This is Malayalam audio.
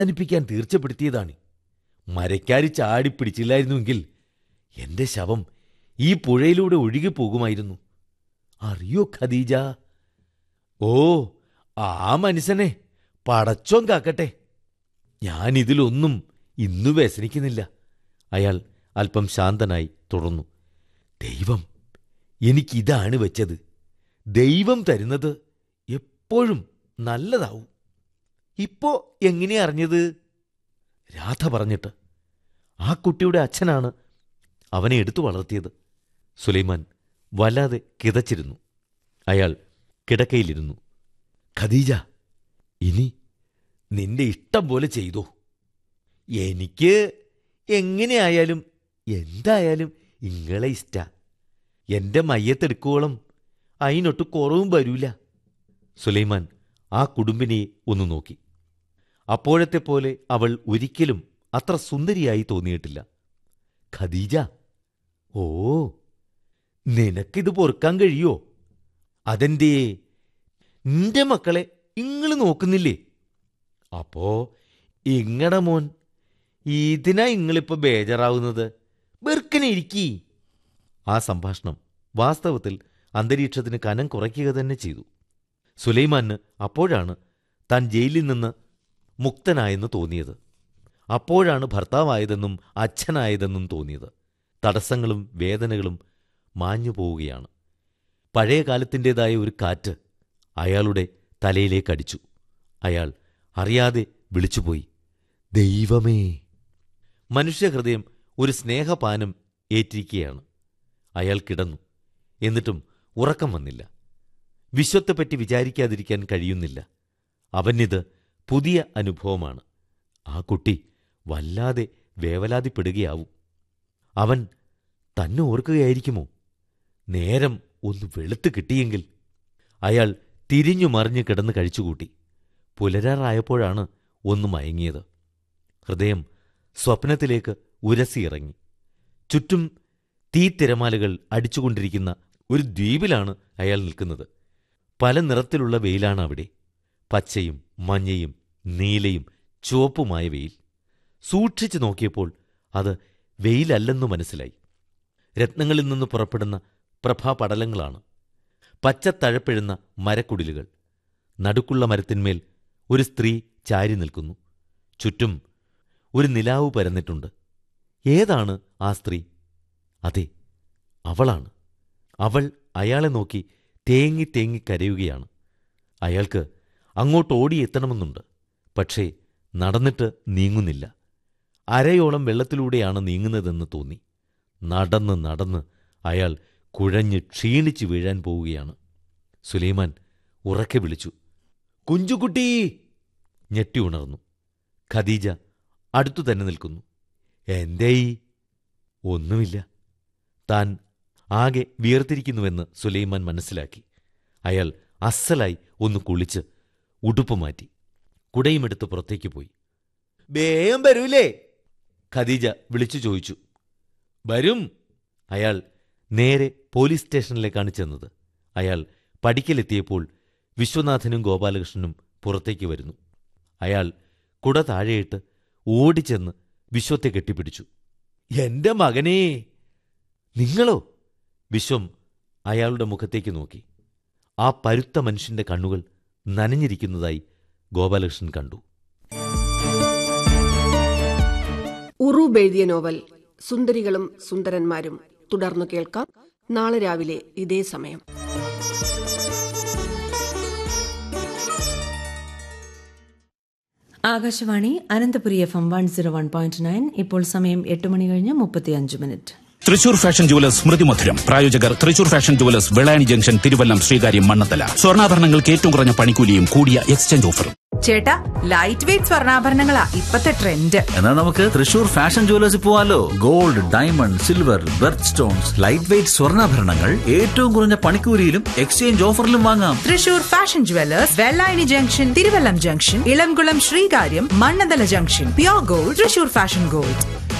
അനുപ്പിക്കാൻ തീർച്ചപ്പെടുത്തിയതാണ് മരക്കാരി ചാടിപ്പിടിച്ചില്ലായിരുന്നുവെങ്കിൽ എന്റെ ശവം ഈ പുഴയിലൂടെ ഒഴുകിപ്പോകുമായിരുന്നു അറിയോ ഖദീജ ഓ ആ മനുഷ്യനെ പടച്ചോൻ കാക്കട്ടെ ഞാനിതിലൊന്നും ഇന്നു വ്യസനിക്കുന്നില്ല അയാൾ അല്പം ശാന്തനായി തുടർന്നു ദൈവം എനിക്കിതാണ് വെച്ചത് ദൈവം തരുന്നത് എപ്പോഴും നല്ലതാവും ഇപ്പോ എങ്ങനെ അറിഞ്ഞത് രാധ പറഞ്ഞിട്ട് ആ കുട്ടിയുടെ അച്ഛനാണ് അവനെ എടുത്തു വളർത്തിയത് സുലൈമാൻ വല്ലാതെ കിതച്ചിരുന്നു അയാൾ കിടക്കയിലിരുന്നു ഖദീജ ഇനി നിന്റെ ഇഷ്ടം പോലെ ചെയ്തോ എനിക്ക് എങ്ങനെയായാലും എന്തായാലും ഇങ്ങളെ ഇഷ്ട എന്റെ മയ്യത്തെടുക്കോളം അതിനൊട്ട് കുറവും വരൂല സുലൈമാൻ ആ കുടുംബിനെ ഒന്ന് നോക്കി അപ്പോഴത്തെ പോലെ അവൾ ഒരിക്കലും അത്ര സുന്ദരിയായി തോന്നിയിട്ടില്ല ഖദീജ ഓ നിനക്കിത് പൊറുക്കാൻ കഴിയോ അതെന്തേ നിന്റെ മക്കളെ ഇങ്ങള് നോക്കുന്നില്ലേ അപ്പോ ഇങ്ങടെ മോൻ ഇതിനാ ഇങ്ങളിപ്പോ ബേജാറാവുന്നത് വെറുക്കനെ ഇരിക്കീ ആ സംഭാഷണം വാസ്തവത്തിൽ അന്തരീക്ഷത്തിന് കനം കുറയ്ക്കുക തന്നെ ചെയ്തു സുലൈമാന് അപ്പോഴാണ് താൻ ജയിലിൽ നിന്ന് മുക്തനായെന്ന് തോന്നിയത് അപ്പോഴാണ് ഭർത്താവായതെന്നും അച്ഛനായതെന്നും തോന്നിയത് തടസ്സങ്ങളും വേദനകളും മാഞ്ഞു പോവുകയാണ് പഴയ കാലത്തിൻ്റെതായ ഒരു കാറ്റ് അയാളുടെ തലയിലേക്കടിച്ചു അയാൾ അറിയാതെ വിളിച്ചുപോയി ദൈവമേ മനുഷ്യഹൃദയം ഒരു സ്നേഹപാനം ഏറ്റിരിക്കുകയാണ് അയാൾ കിടന്നു എന്നിട്ടും ഉറക്കം വന്നില്ല വിശ്വത്തെപ്പറ്റി വിചാരിക്കാതിരിക്കാൻ കഴിയുന്നില്ല അവനിത് പുതിയ അനുഭവമാണ് ആ കുട്ടി വല്ലാതെ വേവലാതിപ്പെടുകയാവും അവൻ തന്നെ ഓർക്കുകയായിരിക്കുമോ നേരം ഒന്ന് വെളുത്ത് കിട്ടിയെങ്കിൽ അയാൾ തിരിഞ്ഞു മറിഞ്ഞ് കിടന്ന് കഴിച്ചുകൂട്ടി പുലരാറായപ്പോഴാണ് ഒന്ന് മയങ്ങിയത് ഹൃദയം സ്വപ്നത്തിലേക്ക് ഉരസിയിറങ്ങി ചുറ്റും തീത്തിരമാലകൾ അടിച്ചുകൊണ്ടിരിക്കുന്ന ഒരു ദ്വീപിലാണ് അയാൾ നിൽക്കുന്നത് പല നിറത്തിലുള്ള വെയിലാണ് അവിടെ പച്ചയും മഞ്ഞയും നീലയും ചുവപ്പുമായ വെയിൽ സൂക്ഷിച്ചു നോക്കിയപ്പോൾ അത് വെയിലല്ലെന്നു മനസ്സിലായി രത്നങ്ങളിൽ നിന്ന് പുറപ്പെടുന്ന പ്രഭാപടലങ്ങളാണ് പച്ചത്തഴപ്പിഴുന്ന മരക്കുടിലുകൾ നടുക്കുള്ള മരത്തിന്മേൽ ഒരു സ്ത്രീ ചാരി നിൽക്കുന്നു ചുറ്റും ഒരു നിലാവ് പരന്നിട്ടുണ്ട് ഏതാണ് ആ സ്ത്രീ അതെ അവളാണ് അവൾ അയാളെ നോക്കി തേങ്ങി തേങ്ങി കരയുകയാണ് അയാൾക്ക് അങ്ങോട്ട് ഓടിയെത്തണമെന്നുണ്ട് പക്ഷേ നടന്നിട്ട് നീങ്ങുന്നില്ല അരയോളം വെള്ളത്തിലൂടെയാണ് നീങ്ങുന്നതെന്ന് തോന്നി നടന്ന് നടന്ന് അയാൾ കുഴഞ്ഞ് ക്ഷീണിച്ചു വീഴാൻ പോവുകയാണ് സുലൈമാൻ ഉറക്കെ വിളിച്ചു കുഞ്ചുകുട്ടി ഞെട്ടി ഉണർന്നു ഖദീജ അടുത്തു തന്നെ നിൽക്കുന്നു എന്തേയി ഒന്നുമില്ല താൻ ആകെ വിയർത്തിരിക്കുന്നുവെന്ന് സുലൈമാൻ മനസ്സിലാക്കി അയാൾ അസ്സലായി ഒന്ന് കുളിച്ച് ഉടുപ്പ് മാറ്റി കുടയുമെടുത്ത് പുറത്തേക്ക് പോയി വേഗം വരൂലേ ഖദീജ വിളിച്ചു ചോദിച്ചു വരും അയാൾ നേരെ പോലീസ് സ്റ്റേഷനിലേക്കാണ് ചെന്നത് അയാൾ പടിക്കലെത്തിയപ്പോൾ വിശ്വനാഥനും ഗോപാലകൃഷ്ണനും പുറത്തേക്ക് വരുന്നു അയാൾ കുട താഴെയിട്ട് ഓടിച്ചെന്ന് വിശ്വത്തെ കെട്ടിപ്പിടിച്ചു എന്റെ മകനേ നിങ്ങളോ വിശ്വം അയാളുടെ മുഖത്തേക്ക് നോക്കി ആ പരുത്ത മനുഷ്യന്റെ കണ്ണുകൾ നനഞ്ഞിരിക്കുന്നതായി ഗോപാലകൃഷ്ണൻ കണ്ടു ഉറൂബ് എഴുതിയ നോവൽ സുന്ദരികളും സുന്ദരന്മാരും തുടർന്നു കേൾക്കാം നാളെ രാവിലെ ഇതേ സമയം Akashvani Ananthapuri F M one zero one point nine ഇപ്പോൾ സമയം എട്ട് മണി കഴിഞ്ഞ് മുപ്പത്തിയഞ്ച് മിനിറ്റ് തൃശൂർ ഫാഷൻ ജുവലേഴ്സ് സ്മൃതി മധുരം പ്രായോജകർ Thrissur fashion jewellers Vellayani junction Thiruvallam Sreekaryam Mannathala സ്വർണ്ണാഭരണങ്ങൾക്ക് ഏറ്റവും കുറഞ്ഞ പണിക്കൂലിയും കൂടിയ എക്സ്ചേഞ്ച് ഓഫറും ചേട്ടാ ലൈറ്റ് വെയിറ്റ് സ്വർണ്ണാഭരണങ്ങളാ ഇപ്പത്തെ ട്രെൻഡ് എന്നാൽ നമുക്ക് തൃശൂർ ഫാഷൻ ജുവലേഴ്സിൽ പോവാലോ gold diamond silver birth stones light weight സ്വർണ്ണാഭരണങ്ങൾ ഏറ്റവും കുറഞ്ഞ പണിക്കൂലിയിലും എക്സ്ചേഞ്ച് ഓഫറിലും വാങ്ങാം Thrissur fashion jewellers Vellayani junction Thiruvallam junction Elamkulam Sreekaryam Mannanthala junction pure gold Thrissur fashion gold